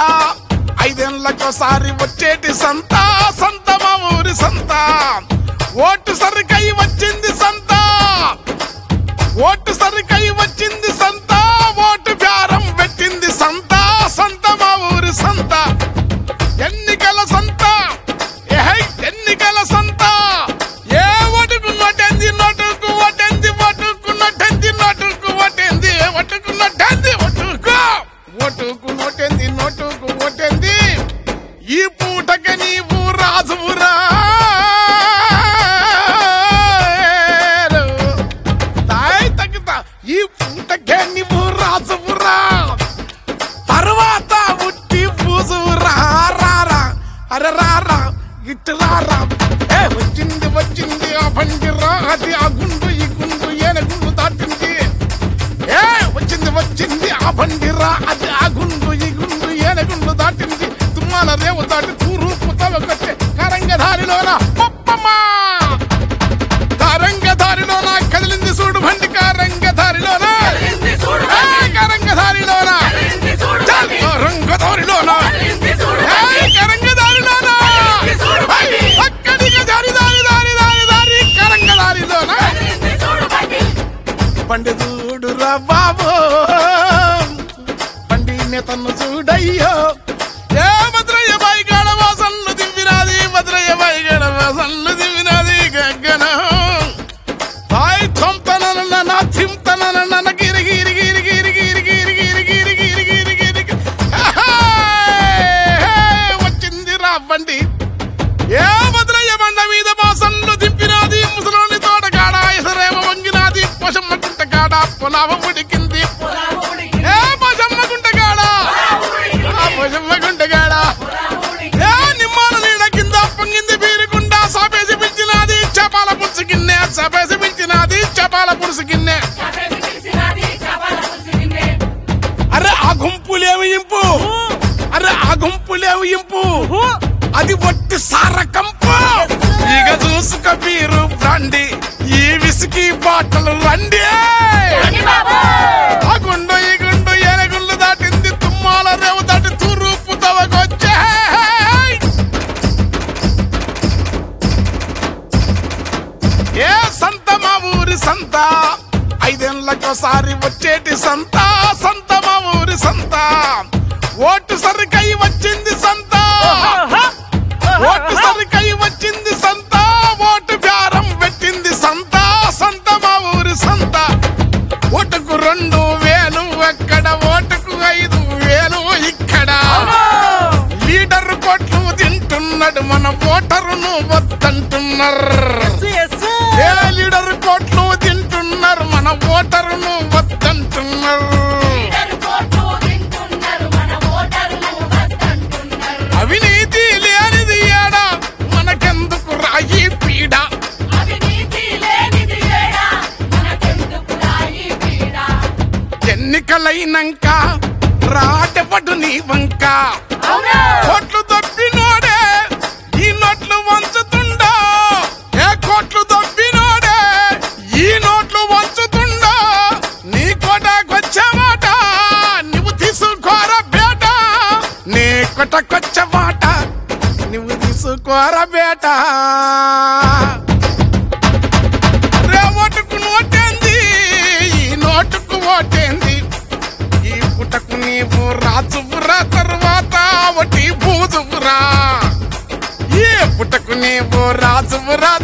ఐదేళ్లకోసారి వచ్చేటి సంత సంత మా ఊరి సంత ఓటు సరికై వచ్చింది సంత ఓటు సరికై వచ్చింది సంత ఓటు బేరం పెట్టింది సంత సంత మా ఊరి సంత ఎన్నికల సంత ఏహై ఎన్నికల సంత ఏ ఓటుకు నోటెంది నోటుకు ఓటెంది ఓటుకు నోటెంది నోటుకు ఓటెంది ఓటుకు నోటెంది ఓటుకు ఓటుకు నోటెంది నోటుకు ఓటెంది ఈ పూటకి నీవు రాజువురా తాయ్ తగ్గుతా ఈ పూటకే నీవు రాజువురా తర్వాత ఉట్టి పూసు రారా అరే రారా ఇటు రారా ఏ వచ్చింది వచ్చింది ఆ బండి రా అది ఆ గుండు ఈ గుండు ఏన గుండు దాటింది ఏ వచ్చింది వచ్చింది ఆ బండి రా అది ఆ గుండు ఈ గుండు ఏన గుండు దాటింది తుమ్మాల రేవు దాటి తూరు పుతవకొచ్చే కరంగధారిలోన పప్పమ్మా కారంగధారిలోన కదిలింది చూడు బండి కారంగధారిలోన ఏ కరంగధారిలోన చల్ కరంగధారిలోన ఏ కరంగధారిలోన హై, అక్కడికి దారి దారి దారి దారి దారి కరంగధారిలోన బండి చూడురా బాబు బండి నేతను చూడయ్యో ఏ భద్రయ్య బాయిగాడ వాసన్లు దివ్వినాది భద్రయ్య బాయిగాడ వాసన్లు దివ్వినాది గగ్గన తాయ్ తొంతనన్న నా తింతనన్న గిరి గిరి గిరి గిరి గిరి గిరి గిరి గిరి గిరి గిరి గిరి గిరి వచ్చింది రా బండి ఏ భద్రయ్య బండ మీద బాసన్లు దింపినాది ముసలోని తోటగాడ ఎసరేమ వంగినాది పశమ్మ గుంటగాడ పొలావ ఉడికింది ఏ పశమ్మ గుంటగాడ ఆ పశమ్మ గుంటగాడ ఏ నిమ్మాల నీడ కింద పొంగింది బీరుకుండా సాపేసి పిలిచినాది చపాల పులుసు గిన్నె సపేసి పిలిచినాది చపాల పులుసు గిన్నె అరే ఆ గుంపులేవి ఇంపు అరే ఆ గుంపులేవి ఇంపు అది ఒట్టి సార కంపు ఇక చూసుక మీరు రండి ఈ విసికి బాటలు రండి ఆ గుండు ఈ గుండు ఎనగుళ్ళు దాటింది తుమ్మాల రేవు దాటి తూర్పు తవకొచ్చే ఏ సంత మా ఊరి సంత ఐదేళ్లకోసారి వచ్చేటి సంత సంత మా ఊరి సంత ఓటు సరికై వచ్చింది సంత ఓటు సరికై వచ్చింది సంత ఓటు బేరం పెట్టింది సంత సంత మా ఊరి సంత ఓటుకు రెండు వేలు అక్కడ ఓటుకు ఐదు వేలు ఇక్కడ లీడర్ కోట్లు తింటున్నాడు మన ఓటరును వద్దంటున్నారు ఏ లీడర్ కోట్లు తింటున్నారు మన ఓటరును వద్దంటున్నారు అవినీతి లేనిది ఏడా మనకెందుకు రాయి పీడ ఎన్నికలైనంక రాటపడు నీ వంక కోట్లు దొబ్బినోడే ఈ నోట్లు వంచుతుండా ఏ కోట్లు దొబ్బినోడే ఈ నోట్లు వంచుతుండా నీ కోటకొచ్చమాట నువ్వు తీసుకోర బేట నీ కొట్టకొచ్చమాట నువ్వు తీసుకోర బేట రే ఓటుకు నోటేంది ఈ నోటుకు ఓటేంది ఈ పుటకు నీవు రాజువురా తర్వాత ఒకటి బూజువురా ఏ పుటకు నీవు రాజువురా